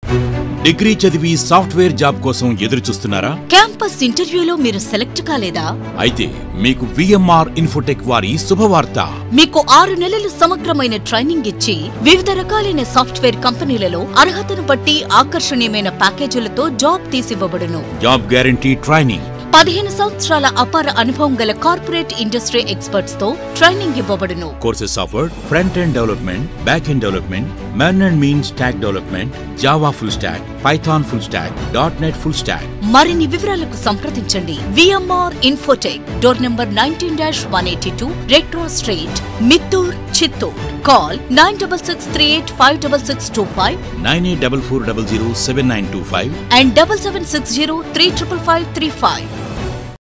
degree చదివి software job కోసం ఎదురు చూస్తున్నారా క్యాంపస్ ఇంటర్వ్యూలో మీరు సెలెక్ట్ కాలేదా అయితే మీకు విఎంఆర్ ఇన్ఫోటెక్ వారి శుభవార్త మీకు ఆరు నెలలు సమగ్రమైన ట్రైనింగ్ ఇచ్చి వివిధ రకాలైన సాఫ్ట్వేర్ కంపెనీలలో అర్హతను బట్టి ఆకర్షణీయమైన ప్యాకేజీలతో జాబ్ తీసివ్వబడును జాబ్ గ్యారంటీ ట్రైనింగ్ పదిహేను సంవత్సరాల అపార అనుభవం గల కార్పొరేట్ ఇండస్ట్రీ ఎక్స్పర్ట్స్ తో ట్రైనింగ్ ఇవ్వబడును courses offered front end development back end development మెన్ and MEAN stack development Java full stack Python full stack dot net full stack మరిన్ని వివరాలకు సంప్రదించండి VMR Infotech door number nineteen dash one eighty two retro street Mittur Chittoor call nine double six three eight five double six two five nine eight double four double zero seven nine two five and double seven six zero three triple five three five